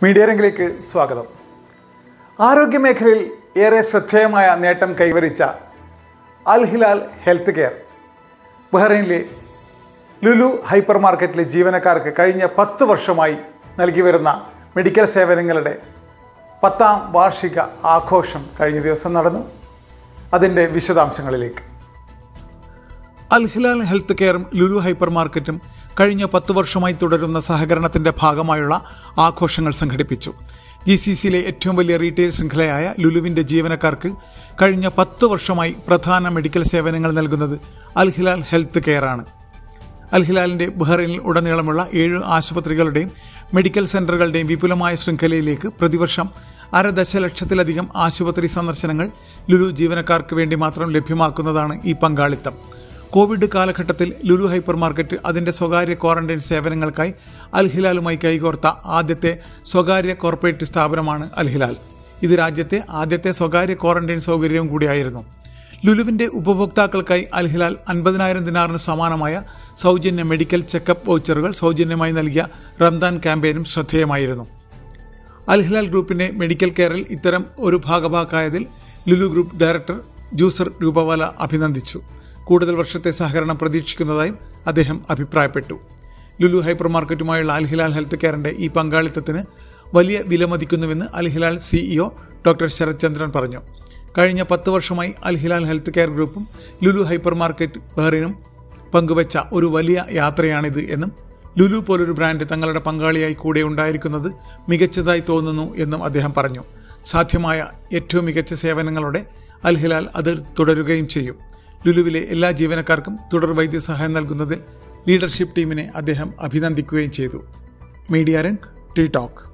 media രംഗിലേക്ക് സ്വാഗതം ആരോഗ്യമേഖലയിൽ ഏറെ ശ്രദ്ധേയമായ നേട്ടം കൈവരിച്ച അൽ ഹിലാൽ ഹെൽത്ത് കെയർ ബഹ്റൈനിലെ ലുലു ഹൈപ്പർ മാർക്കറ്റിലെ ജീവനക്കാർക്ക് കഴിഞ്ഞ പത്ത് വർഷമായി നൽകി വരുന്ന മെഡിക്കൽ സേവനങ്ങളുടെ പത്താം വാർഷിക ആഘോഷം കഴിഞ്ഞ ദിവസം നടന്നു അതിൻ്റെ വിശദാംശങ്ങളിലേക്ക് അൽ ഹിലാൽ ഹെൽത്ത് കെയറും ലുലു ഹൈപ്പർ മാർക്കറ്റും കഴിഞ്ഞ പത്ത് വർഷമായി തുടരുന്ന സഹകരണത്തിന്റെ ഭാഗമായുള്ള ആഘോഷങ്ങൾ സംഘടിപ്പിച്ചു ജി സി സിയിലെ ഏറ്റവും വലിയ റീറ്റെയിൽ ശൃംഖലയായ ലുലുവിന്റെ ജീവനക്കാർക്ക് കഴിഞ്ഞ പത്ത് വർഷമായി പ്രധാന മെഡിക്കൽ സേവനങ്ങൾ നൽകുന്നത് അൽ ഹിലാൽ ഹെൽത്ത് കെയറാണ് അൽ ഹിലാലിന്റെ ബഹ്റൈനിൽ ഉടനീളമുള്ള ഏഴ് ആശുപത്രികളുടെയും മെഡിക്കൽ സെന്ററുകളുടെയും വിപുലമായ ശൃംഖലയിലേക്ക് പ്രതിവർഷം അര ദശലക്ഷത്തിലധികം ആശുപത്രി സന്ദർശനങ്ങൾ ലുലു ജീവനക്കാർക്ക് വേണ്ടി മാത്രം ലഭ്യമാക്കുന്നതാണ് ഈ പങ്കാളിത്തം കോവിഡ് കാലഘട്ടത്തിൽ ലുലു ഹൈപ്പർ മാർക്കറ്റ് അതിന്റെ സ്വകാര്യ ക്വാറന്റൈൻ സേവനങ്ങൾക്കായി അൽ ഹിലാലുമായി കൈകോർത്ത ആദ്യത്തെ സ്വകാര്യ കോർപ്പറേറ്റ് സ്ഥാപനമാണ് അൽ ഹിലാൽ ഇത് രാജ്യത്തെ ആദ്യത്തെ സ്വകാര്യ ക്വാറന്റൈൻ സൗകര്യവും കൂടിയായിരുന്നു ലുലുവിന്റെ ഉപഭോക്താക്കൾക്കായി അൽ ഹിലാൽ അൻപതിനായിരം ദിനാറിന് സമാനമായ സൗജന്യ മെഡിക്കൽ ചെക്കപ്പ് വൗച്ചറുകൾ സൗജന്യമായി നൽകിയ റംദാൻ ക്യാമ്പയിനും ശ്രദ്ധേയമായിരുന്നു അൽ ഹിലാൽ ഗ്രൂപ്പിന്റെ മെഡിക്കൽ കെയറിൽ ഇത്തരം ഒരു ഭാഗഭാക്കായതിൽ Lulu group director Juzer Rupawala അഭിനന്ദിച്ചു കൂടുതൽ വർഷത്തെ സഹകരണം പ്രതീക്ഷിക്കുന്നതായും അദ്ദേഹം അഭിപ്രായപ്പെട്ടു ലുലു ഹൈപ്പർ മാർക്കറ്റുമായുള്ള അൽ ഹിലാൽ ഹെൽത്ത് കെയറിന്റെ ഈ പങ്കാളിത്തത്തിന് വലിയ വിലമതിക്കുന്നുവെന്ന് Al Hilal CEO doctor Sarath Chandran പറഞ്ഞു കഴിഞ്ഞ പത്ത് വർഷമായി അൽ ഹിലാൽ ഹെൽത്ത് കെയർ ഗ്രൂപ്പും ലുലു ഹൈപ്പർ മാർക്കറ്റ് ബഹ്റിനും പങ്കുവച്ച ഒരു വലിയ യാത്രയാണിത് എന്നും ലുലു പോലൊരു ബ്രാൻഡ് തങ്ങളുടെ പങ്കാളിയായി കൂടെ ഉണ്ടായിരിക്കുന്നത് മികച്ചതായി തോന്നുന്നു എന്നും അദ്ദേഹം പറഞ്ഞു സാധ്യമായ ഏറ്റവും മികച്ച സേവനങ്ങളോടെ അൽ ഹിലാൽ അത് തുടരുകയും ചെയ്യും ലുലുവിലെ എല്ലാ ജീവനക്കാർക്കും തുടർ വൈദ്യസഹായം നൽകുന്നതിൽ ലീഡർഷിപ്പ് ടീമിനെ അദ്ദേഹം അഭിനന്ദിക്കുകയും ചെയ്തു മീഡിയ രംഗ് ടി ടോക്ക്